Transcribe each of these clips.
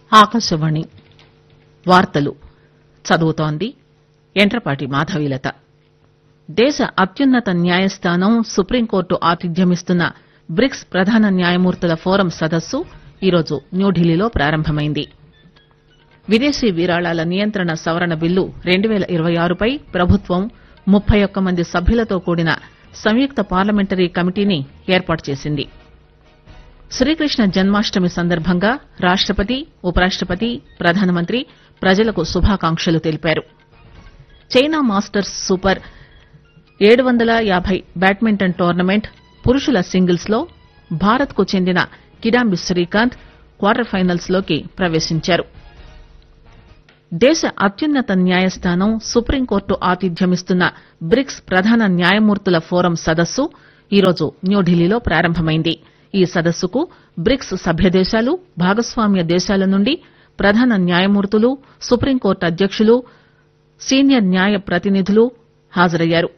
ఆకాశవాణి వార్తలు చదువుతోంది ఎంట్రపాటి మాధవీలత దేశ అత్యున్నత న్యాయస్థానం సుప్రీంకోర్టు ఆతిథ్యమిస్తున్న బ్రిక్స్ ప్రధాన న్యాయమూర్తుల ఫోరం సదస్సు ఈరోజు న్యూఢిల్లీలో ప్రారంభమైంది విదేశీ విరాళాల నియంత్రణ సవరణ బిల్లు రెండు పేల ఇరవై ఆరుపై ప్రభుత్వం ముప్పై ఒక్క మంది సభ్యులతో కూడిన సంయుక్త పార్లమెంటరీ కమిటీని ఏర్పాటు చేసింది శ్రీకృష్ణ జన్మాష్టమి సందర్భంగా రాష్టపతి ఉపరాష్టపతి ప్రధానమంత్రి ప్రజలకు శుభాకాంక్షలు తెలిపారు చైనా మాస్టర్స్ సూపర్ ఏడు వందల యాభై బ్యాడ్మింటన్ టోర్నమెంట్ పురుషుల సింగిల్స్ లో భారత్ కు చెందిన కిడాంబి శ్రీకాంత్ క్వార్టర్ ఫైనల్స్ లోకి ప్రవేశించారు దేశ అత్యున్నత న్యాయస్థానం సుప్రీంకోర్టు ఆతిథ్యమిస్తున్న బ్రిక్స్ ప్రధాన న్యాయమూర్తుల ఫోరం సదస్సు ఈరోజు న్యూఢిల్లీలో ప్రారంభమైంది ఈ సదస్సుకు బ్రిక్స్ సభ్యదేశాలు భాగస్వామ్య దేశాల నుండి ప్రధాన న్యాయమూర్తులు సుప్రీంకోర్టు అధ్యకులు సీనియర్ న్యాయ ప్రతినిధులు హాజరయ్యారు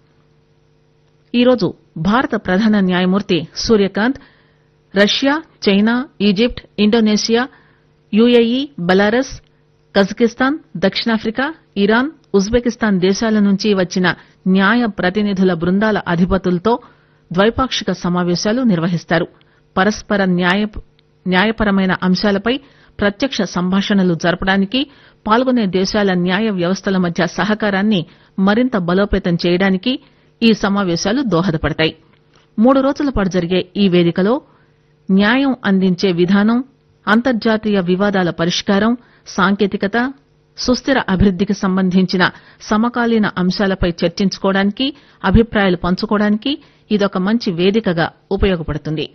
ఈరోజు భారత ప్రధాన న్యాయమూర్తి Suryakant Russia China Egypt Indonesia UAE Belarus Kazakhstan దక్షిణాఫ్రికా ఇరాన్ ఉజ్బెకిస్తాన్ దేశాల నుంచి వచ్చిన న్యాయ ప్రతినిధుల బృందాల అధిపతులతో ద్వైపాక్షిక సమావేశాలు నిర్వహిస్తారు పరస్పర న్యాయపరమైన అంశాలపై ప్రత్యక్ష సంభాషణలు జరపడానికి పాల్గొనే దేశాల న్యాయ వ్యవస్థల మధ్య సహకారాన్ని మరింత బలోపేతం చేయడానికి ఈ సమావేశాలు దోహదపడతాయి మూడు రోజుల పాటు జరిగే ఈ వేదికలో న్యాయం అందించే విధానం అంతర్జాతీయ వివాదాల పరిష్కారం సాంకేతికత సుస్దిర అభివృద్దికి సంబంధించిన సమకాలీన అంశాలపై చర్చించుకోవడానికి అభిప్రాయాలు పంచుకోవడానికి ఇదొక మంచి వేదికగా ఉపయోగపడుతుంది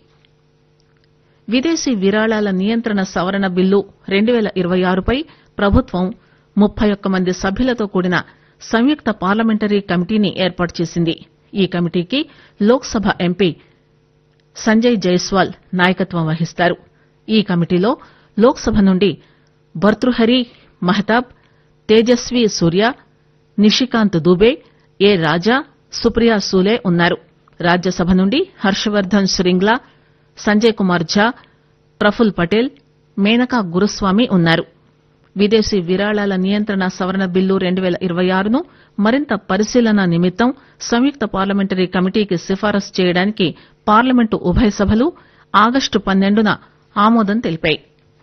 విదేశీ విరాళాల నియంత్రణ సవరణ బిల్లు రెండు పేల ఇరవై ఆరుపై ప్రభుత్వం ముప్పై ఒక్క మంది సభ్యులతో కూడిన సంయుక్త పార్లమెంటరీ కమిటీని ఏర్పాటు చేసింది ఈ కమిటీకి లోక్ సభ ఎంపీ సంజయ్ జైస్వాల్ నాయకత్వం వహిస్తారు ఈ కమిటీలో లోక్ సభ నుండి భర్తృహరి మహతాబ్ తేజస్వీ సూర్య నిషికాంత్ దుబే ఏ రాజా సుప్రియా సూలే ఉన్నారు రాజ్యసభ నుండి హర్షవర్దన్ శ్రింగ్లా సంజయ్ కుమార్ ఝా ప్రఫుల్ పటేల్ మేనకా గురుస్వామి ఉన్నారు విదేశీ విరాళాల నియంత్రణ సవరణ బిల్లు రెండు పేల ఇరవై ఆరును మరింత పరిశీలన నిమిత్తం సంయుక్త పార్లమెంటరీ కమిటీకి సిఫారసు చేయడానికి పార్లమెంటు ఉభయ సభలు ఆగస్టు పన్నెండున ఆమోదం తెలిపాయి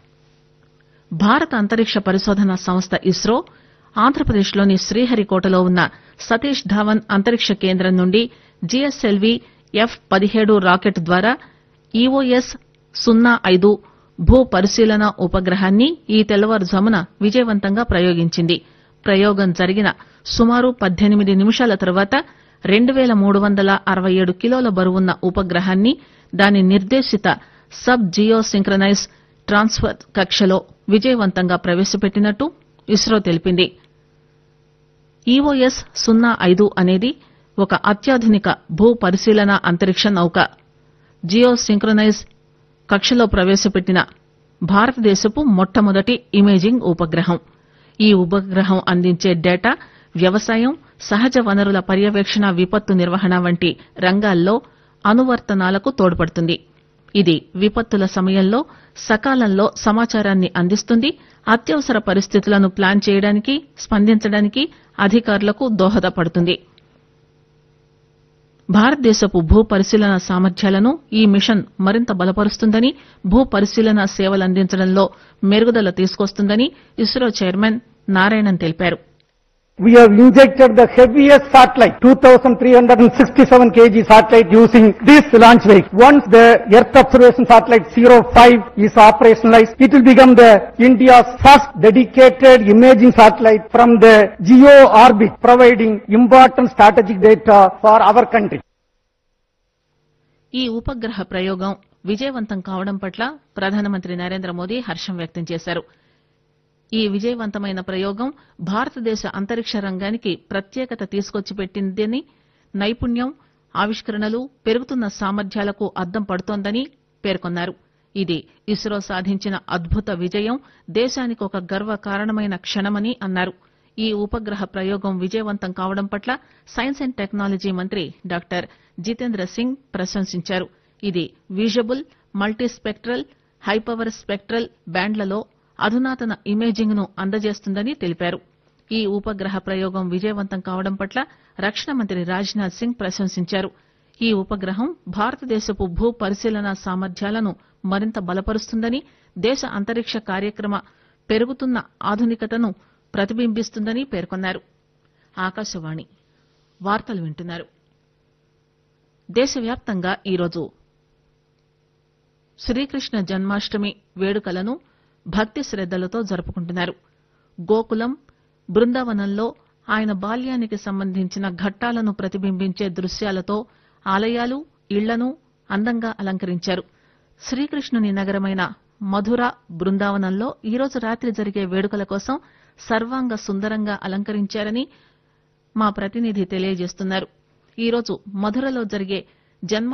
భారత అంతరిక్ష పరిశోధన సంస్థ ఇస్రో ఆంధ్రప్రదేశ్లోని శ్రీహరికోటలో ఉన్న సతీష్ ధావన్ అంతరిక్ష కేంద్రం నుండి జీఎస్ఎల్వీ ఎఫ్ పదిహేడు రాకెట్ ద్వారా ఈఓఎస్ సున్నా ఐదు భూ పరిశీలన ఉపగ్రహాన్ని ఈ తెల్లవారుజామున విజయవంతంగా ప్రయోగించింది ప్రయోగం జరిగిన సుమారు పద్దెనిమిది నిమిషాల తర్వాత రెండు పేల మూడు వందల అరవై ఏడు కిలోల బరువున్న ఉపగ్రహాన్ని దాని నిర్దేశిత సబ్ జియో సింక్రనైజ్ ట్రాన్స్ఫర్ కక్షలో విజయవంతంగా ప్రవేశపెట్టినట్టు ఇస్రో తెలిపింది ఈఓఎస్ సున్నా ఐదు అనేది ఒక అత్యాధునిక భూ పరిశీలన అంతరిక్ష నౌక జియో సింక్రనైజ్ కక్షలో ప్రవేశపెట్టిన భారతదేశపు మొట్టమొదటి ఇమేజింగ్ ఉపగ్రహం ఈ ఉపగ్రహం అందించే డేటా వ్యవసాయం సహజ వనరుల పర్యవేక్షణ విపత్తు నిర్వహణ వంటి రంగాల్లో అనువర్తనాలకు తోడ్పడుతుంది ఇది విపత్తుల సమయంలో సకాలంలో సమాచారాన్ని అందిస్తుంది అత్యవసర పరిస్థితులను ప్లాన్ చేయడానికి స్పందించడానికి అధికారులకు దోహదపడుతుంది భారతదేశపు భూ పరిశీలన సామర్థ్యాలను ఈ మిషన్ మరింత బలపరుస్తుందని భూ పరిశీలన సేవలందించడంలో మెరుగుదల తీసుకొస్తుందని ఇస్రో చైర్మన్ నారాయణన్ తెలిపారు We have injected the heaviest satellite, 2367 kg satellite using this launch vehicle. Once the Earth observation satellite 05 is operationalized, it will become the India's first dedicated imaging satellite from the geo orbit, providing important strategic data for our country. ఈ ఉపగ్రహ ప్రయోగం విజయవంతం కావడం పట్ల ప్రధానమంత్రి నరేంద్ర మోదీ హర్షం వ్యక్తం చేశారు ఈ విజయవంతమైన ప్రయోగం భారతదేశ అంతరిక్ష రంగానికి ప్రత్యేకత తీసుకొచ్చి పెట్టిందని నైపుణ్యం ఆవిష్కరణలు పెరుగుతున్న సామర్థ్యాలకు అద్దం పడుతోందని పేర్కొన్నారు ఇది ఇస్రో సాధించిన అద్భుత విజయం దేశానికి ఒక గర్వకారణమైన క్షణమని అన్నారు ఈ ఉపగ్రహ ప్రయోగం విజయవంతం కావడం పట్ల సైన్స్ అండ్ టెక్నాలజీ మంత్రి డాక్టర్ జితేంద్ర సింగ్ ప్రశంసించారు ఇది విజబుల్ మల్టీస్పెక్ట్రల్ హైపవర్ స్పెక్ట్రల్ బ్యాండ్లలో అధునాతన ఇమేజింగ్ ను అందజేస్తుందని తెలిపారు ఈ ఉపగ్రహ ప్రయోగం విజయవంతం కావడం పట్ల రక్షణ మంత్రి రాజ్నాథ్ సింగ్ ప్రశంసించారు ఈ ఉపగ్రహం భారతదేశపు భూ పరిశీలన సామర్థ్యాలను మరింత బలపరుస్తుందని దేశ అంతరిక్ష కార్యక్రమ పెరుగుతున్న ఆధునికతను ప్రతిబింబిస్తుందని పేర్కొన్నారు ఆకాశవాణి వార్తలు వింటున్నారు దేశవ్యాప్తంగా ఈరోజు శ్రీకృష్ణ జన్మాష్టమి వేడుకలను భక్తి శ్రద్దలతో జరుపుకుంటున్నారు గోకులం బృందావనంలో ఆయన బాల్యానికి సంబంధించిన ఘట్టాలను ప్రతిబింబించే దృశ్యాలతో ఆలయాలు ఇళ్లను అందంగా అలంకరించారు శ్రీకృష్ణుని నగరమైన మధుర బృందావనంలో ఈరోజు రాత్రి జరిగే వేడుకల కోసం సర్వాంగ సుందరంగా అలంకరించారని మా ప్రతినిధి తెలియజేస్తున్నారు ఈరోజు మధురలో జరిగే జన్మ